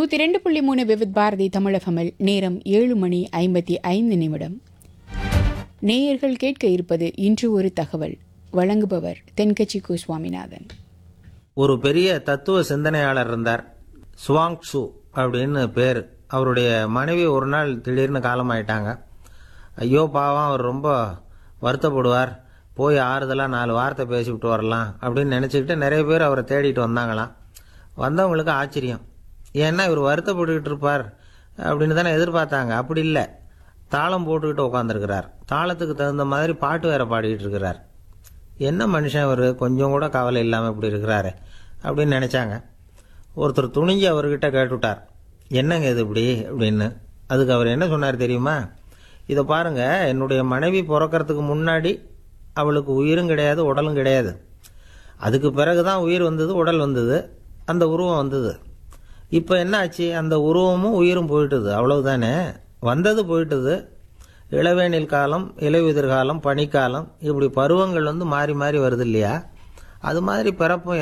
நூற்றி ரெண்டு புள்ளி மூணு விவித் பாரதி தமிழகமில் நேரம் ஏழு மணி ஐம்பத்தி ஐந்து நிமிடம் நேயர்கள் கேட்க இருப்பது இன்று ஒரு தகவல் வழங்குபவர் தென்கட்சி கு சுவாமிநாதன் ஒரு பெரிய தத்துவ சிந்தனையாளர் இருந்தார் சுவாங் சு அப்படின்னு பேர் அவருடைய மனைவி ஒரு நாள் திடீர்னு காலமாயிட்டாங்க ஐயோ பாவம் அவர் ரொம்ப வருத்தப்படுவார் போய் ஆறுதலாக நாலு வார்த்தை பேசிவிட்டு வரலாம் அப்படின்னு நினச்சிக்கிட்டு நிறைய பேர் அவரை தேடிட்டு வந்தாங்களாம் வந்தவங்களுக்கு ஆச்சரியம் ஏன்னா இவர் வருத்தப்பட்டுக்கிட்டு இருப்பார் அப்படின்னு தானே எதிர்பார்த்தாங்க அப்படி இல்லை தாளம் போட்டுக்கிட்டு உட்காந்துருக்கிறார் தாளத்துக்கு தகுந்த மாதிரி பாட்டு வேற பாடிக்கிட்டு இருக்கிறார் என்ன மனுஷன் அவர் கொஞ்சம் கூட கவலை இல்லாமல் இப்படி இருக்கிறாரு அப்படின்னு நினச்சாங்க ஒருத்தர் துணிஞ்சு அவர்கிட்ட கேட்டுவிட்டார் என்னங்க இது இப்படி அப்படின்னு அதுக்கு அவர் என்ன சொன்னார் தெரியுமா இதை பாருங்க என்னுடைய மனைவி பிறக்கறதுக்கு முன்னாடி அவளுக்கு உயிரும் கிடையாது உடலும் கிடையாது அதுக்கு பிறகு தான் உயிர் வந்தது உடல் வந்தது அந்த உருவம் வந்தது இப்போ என்ன ஆச்சு அந்த உருவமும் உயிரும் போயிட்டுது அவ்வளவுதானே வந்தது போயிட்டுது இளவேனில் காலம் இலையுதிர் காலம் பனிக்காலம் இப்படி பருவங்கள் வந்து மாறி மாறி வருது இல்லையா அது மாதிரி பிறப்பும்